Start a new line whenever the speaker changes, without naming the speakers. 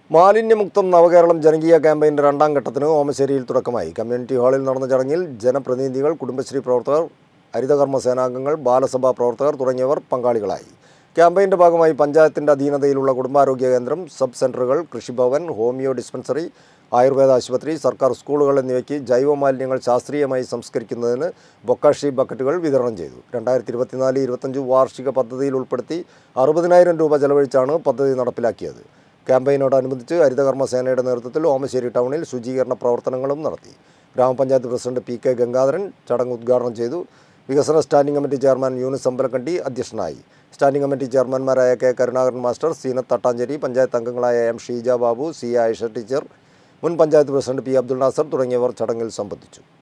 മാലിന്യമുക്തം നവകേരളം ജനകീയ ക്യാമ്പയിൻ്റെ രണ്ടാം ഘട്ടത്തിന് ഓമശ്ശേരിയിൽ തുടക്കമായി കമ്മ്യൂണിറ്റി ഹാളിൽ നടന്ന ചടങ്ങിൽ ജനപ്രതിനിധികൾ കുടുംബശ്രീ പ്രവർത്തകർ ഹരിതകർമ്മ സേനാംഗങ്ങൾ ബാലസഭാ പ്രവർത്തകർ തുടങ്ങിയവർ പങ്കാളികളായി ക്യാമ്പയിൻ്റെ ഭാഗമായി പഞ്ചായത്തിൻ്റെ അധീനതയിലുള്ള കുടുംബാരോഗ്യ കേന്ദ്രം സബ് സെൻ്ററുകൾ കൃഷിഭവൻ ഹോമിയോ ഡിസ്പെൻസറി ആയുർവേദ ആശുപത്രി സർക്കാർ സ്കൂളുകൾ എന്നിവയ്ക്ക് ജൈവ മാലിന്യങ്ങൾ ശാസ്ത്രീയമായി സംസ്കരിക്കുന്നതിന് ബൊക്കാഷി ബക്കറ്റുകൾ വിതരണം ചെയ്തു രണ്ടായിരത്തി ഇരുപത്തിനാല് ഇരുപത്തഞ്ച് വാർഷിക പദ്ധതിയിൽ ഉൾപ്പെടുത്തി അറുപതിനായിരം രൂപ ചെലവഴിച്ചാണ് പദ്ധതി നടപ്പിലാക്കിയത് ക്യാമ്പയിനോടനുബന്ധിച്ച് ഹരിതകർമ്മ സേനയുടെ നേതൃത്വത്തിൽ ഓമശ്ശേരി ടൗണിൽ ശുചീകരണ പ്രവർത്തനങ്ങളും നടത്തി ഗ്രാമപഞ്ചായത്ത് പ്രസിഡന്റ് പി കെ ഗംഗാധരൻ ചടങ്ങ് ഉദ്ഘാടനം ചെയ്തു വികസന standing committee chairman Yunis Ambalakkandi അധ്യക്ഷനായി സ്റ്റാൻഡിംഗ് കമ്മിറ്റി ചെയർമാൻമാരായ കെ കരുണാകരൻ മാസ്റ്റർ സീനത്ത് തട്ടാഞ്ചേരി പഞ്ചായത്ത് അംഗങ്ങളായ M Sheeja Babu C Ayisha teacher മുൻ പഞ്ചായത്ത് പ്രസിഡന്റ് പി അബ്ദുൾ നാസർ തുടങ്ങിയവർ ചടങ്ങിൽ സംബന്ധിച്ചു